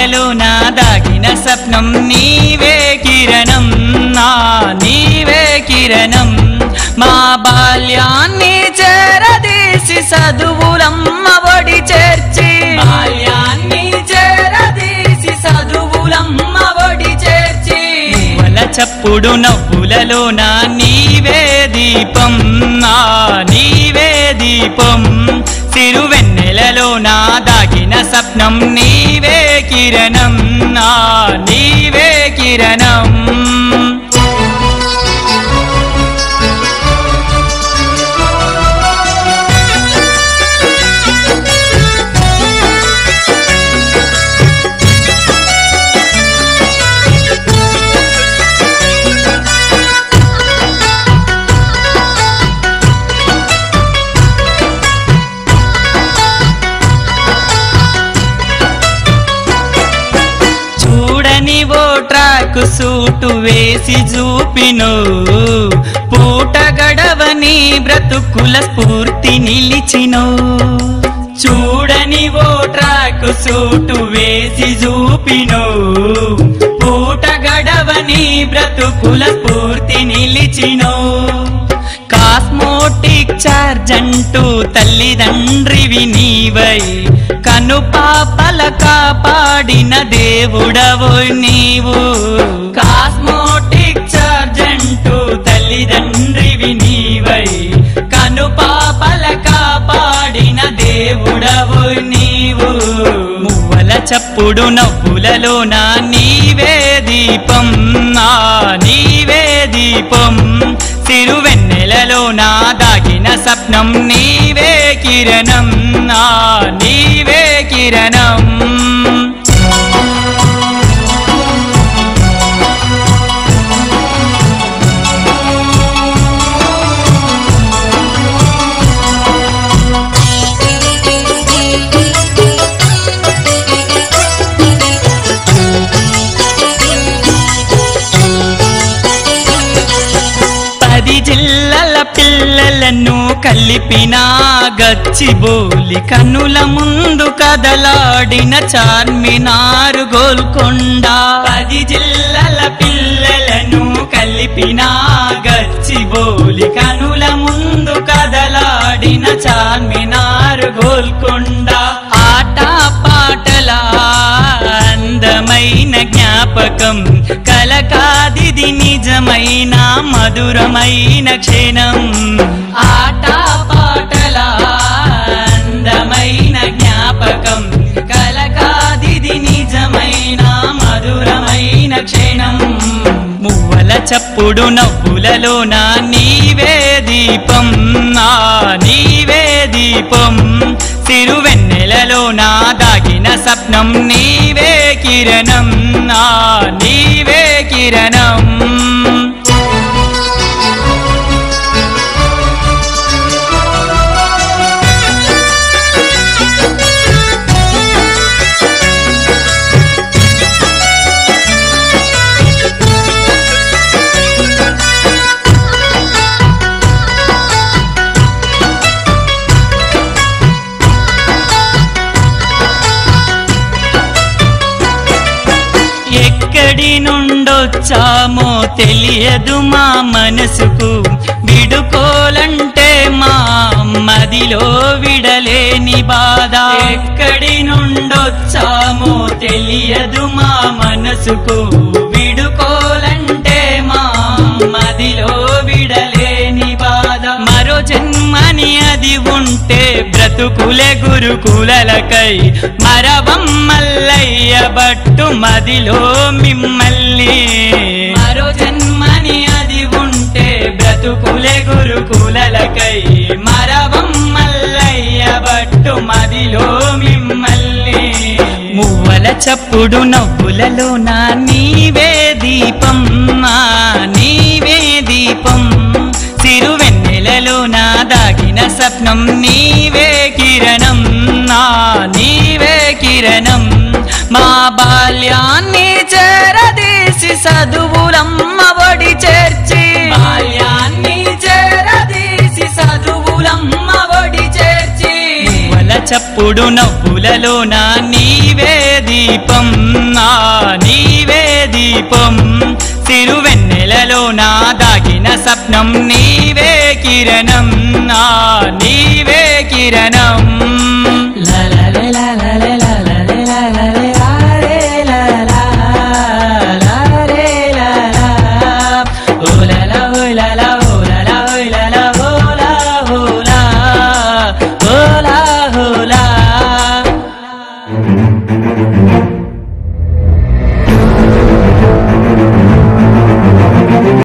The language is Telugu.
వెన్నెలలో నా దాగిన స్వప్నం నీవే కిరణం నా నీవే కిరణం మా బాల్యాన్ని చేరదీసి చదువులమ్మ ఒడి చేర్చి బాల్యాన్ని చేరదీసి చదువులమ్మ ఒడి చేర్చి వల చప్పుడు నవ్వులలో నా నీవే దీపం నా నీవే దీపం సిరువెన్నెలలో నా దాగిన స్వప్నం నీవే కిరణం నా నీవే కిరణం చూడని ఓ ట్రాక్ సూటు వేసి చూపిను పూట గడవని బ్రతుకుల స్ఫూర్తి నిలిచినో చూడని ఓ ట్రాక్ సూటు వేసి చూపిను పూట గడవని బ్రతుకుల స్ఫూర్తి నిలిచినో కాస్మోటిక్ చార్జ్ అంటూ తల్లిదండ్రివి నీవై కను పాపల కాపాడిన దేవుడవు నీవు కాస్మోటిక్ చార్జ్ అంటూ తల్లిదండ్రివి నీవై కను పాపల కాపాడిన దేవుడవు నీవు మువ్వల చప్పుడు నవ్వులలో నా నీవే దీపం నా నీవే దీపం సిరువెన్నెలలో నా దాగిన స్వప్నం నీవే కిరణం నా నీవే కిరణం పది జిల్లల పిల్లలను కలిపిన గచ్చిబోలి కన్నుల ముందు కదలాడిన చార్మినారు గోల్కొండ పది జిల్లల పిల్లలను కలిపిన గచ్చిబోలి కనుల ముందు కదలాడిన చార్మినారు గోల్కొండ ఆట పాటల అందమైన జ్ఞాపకం కలకాదిది నిజమైన మధురమైన క్షణం ఆట పాటల అందమైన జ్ఞాపకం కలకాదిది నిజమైన మధురమైన క్షణం మువ్వల చప్పుడు నవ్వులలో నా నీవే దీపం నా నీవే దీపం సిరువెన్నెలలో నా దాగిన స్వప్నం నీవే కిరణం నా నీవే కిరణం ఎక్కడి నుండొచ్చామో తెలియదు మా మనసుకు విడుకోలంటే మా మదిలో విడలేని బాధ ఎక్కడి నుండొచ్చామో తెలియదు మా మనసుకు విడుకోలంటే మా మదిలో విడలేని బాధ మరో జన్మని అది ఉంటే బ్రతుకులే గురుకులకై మరవమ్మల్లయ్య బట్టు మదిలో మిమ్మల్ని మరో జన్మని అది ఉంటే బ్రతుకులే గురుకులకై మరవమ్మల్లయ్య బట్టు మదిలో మిమ్మల్ని మువ్వల చప్పుడు నవ్వులలో నా నీవే దీపం నా నీవే దీపం సిరువెన్నెలలో నా దాగిన స్వప్నం నీవే కిరణం నా నీవే కిరణం మా బాల్యాన్ని చేరదీసి చదువులమ్మ ఒడి చేర్చి బాల్యాన్ని చేరదీసి చదువులమ్మ ఒడి చేర్చి వల చప్పుడు నవ్వులలో నా నీవే దీపం నా నీవే దీపం సిరువెన్నెలలో నా దాగిన స్వప్నం నీవే కిరణం నా నీవే కిరణం